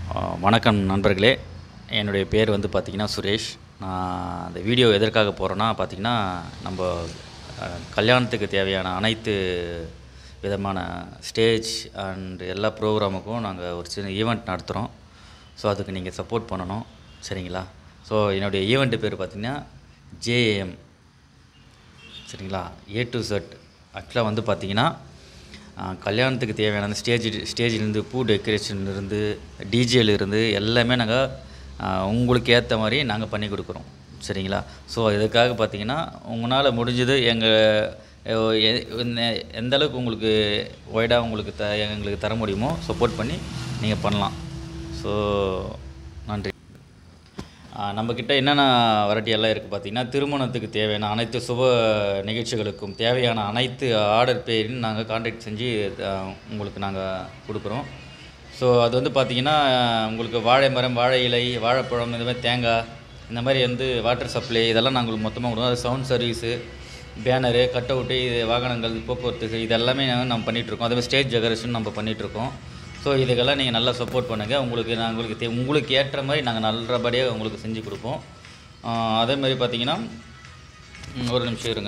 ஆ, வணக்கம் நண்பர்களே என்னுடைய பேர் வந்து பார்த்திங்கன்னா சுரேஷ் நான் அந்த வீடியோ எதற்காக போகிறேன்னா பார்த்திங்கன்னா நம்ம அ, கல்யாணத்துக்கு தேவையான அனைத்து விதமான ஸ்டேஜ் அண்ட் எல்லா ப்ரோக்ராமுக்கும் நாங்கள் ஒரு சின்ன ஈவெண்ட் நடத்துகிறோம் ஸோ அதுக்கு நீங்கள் சப்போர்ட் பண்ணணும் சரிங்களா ஸோ என்னுடைய ஈவெண்ட்டு பேர் பார்த்திங்கன்னா ஜேஎம் சரிங்களா ஏ டு செட் ஆக்சுவலாக வந்து பார்த்தீங்கன்னா ஆஹ், கல்யாணத்துக்கு தேவையான அந்த ஸ்டேஜ் ஸ்டேஜ்லேருந்து பூ டெக்கரேஷன்லேருந்து டிஜேலேருந்து எல்லாமே நாங்கள் உங்களுக்கு ஏற்ற மாதிரி நாங்கள் பண்ணி கொடுக்குறோம் சரிங்களா ஸோ இதுக்காக பார்த்தீங்கன்னா உங்களால் முடிஞ்சது எங்கள் எந்த அளவுக்கு உங்களுக்கு ஒய்டாக உங்களுக்கு த எங்களுக்கு தர முடியுமோ சப்போர்ட் பண்ணி நீங்கள் பண்ணலாம் ஸோ நன்றி ஆ, நம்மக்கிட்ட என்னென்ன வெரைட்டி எல்லாம் இருக்குது பார்த்தீங்கன்னா திருமணத்துக்கு தேவையான அனைத்து சுப நிகழ்ச்சிகளுக்கும் தேவையான அனைத்து ஆர்டர் பேரின் நாங்கள் கான்டாக்ட் செஞ்சு ஆ, உங்களுக்கு நாங்கள் கொடுக்குறோம் ஸோ அது வந்து பார்த்திங்கன்னா உங்களுக்கு வாழை மரம் வாழை இலை வாழைப்பழம் இந்த மாதிரி தேங்காய் இந்த மாதிரி வந்து வாட்டர் சப்ளை இதெல்லாம் நாங்கள் மொத்தமாக கொடுக்குறோம் அது sound service banner cut out இது வாகனங்கள் போக்குவரத்துக்கு இது எல்லாமே நாங்கள் நம்ம பண்ணிகிட்ருக்கோம் அதே மாதிரி ஸ்டேஜ் டெக்கரேஷன் நம்ம பண்ணிகிட்ருக்கோம் ஸோ இதுக்கெல்லாம் நீங்கள் நல்லா சப்போர்ட் பண்ணுங்கள் உங்களுக்கு நான் உங்களுக்கு தே உங்களுக்கு ஏற்ற மாதிரி நாங்கள் நல்லபடியாக உங்களுக்கு செஞ்சு கொடுப்போம் ஆஹ் அதே மாதிரி பார்த்தீங்கன்னா ம், ஒரு நிமிஷம் இருங்க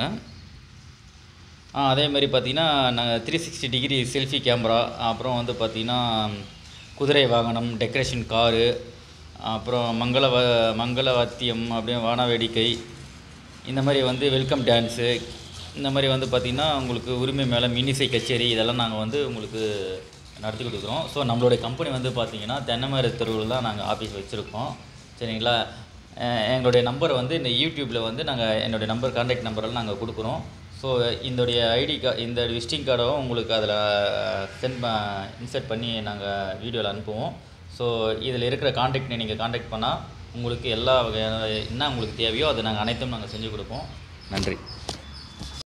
ஆ அதே மாதிரி பார்த்தீங்கன்னா நாங்கள் three sixty degree selfie camera அப்புறம் வந்து பார்த்தீங்கன்னா குதிரை வாகனம் டெக்கரேஷன் காரு அப்புறம் மங்கள வ மங்கள வாத்தியம் அப்படியே வான வேடிக்கை இந்த மாதிரி வந்து வெல்கம் டான்ஸு இந்த மாதிரி வந்து பார்த்திங்கன்னா உங்களுக்கு உரிமை மேலே மினிசை கச்சேரி இதெல்லாம் நாங்கள் வந்து உங்களுக்கு நடத்தி கொடுக்குறோம் ஸோ நம்மளுடைய கம்பெனி வந்து பார்த்திங்கன்னா தென்னைமர தெருவில் தான் நாங்கள் ஆஃபீஸ் வச்சுருக்கோம் சரிங்களா அஹ் எங்களுடைய நம்பர் வந்து இந்த யூடியூப்பில் வந்து நாங்கள் என்னுடைய நம்பர் கான்டாக்ட் நம்பரெல்லாம் நாங்கள் கொடுக்குறோம் ஸோ இதோடைய ஐடி கா இந்த விசிட்டிங் கார்டும் உங்களுக்கு அதில் சென்ட் இன்சர்ட் பண்ணி நாங்கள் வீடியோவில் அனுப்புவோம் ஸோ இதில் இருக்கிற கான்டாக்டை நீங்கள் கான்டாக்ட் பண்ணால் உங்களுக்கு எல்லா வகையான என்ன உங்களுக்கு தேவையோ அதை நாங்கள் அனைத்தும் நாங்கள் செஞ்சு கொடுப்போம் நன்றி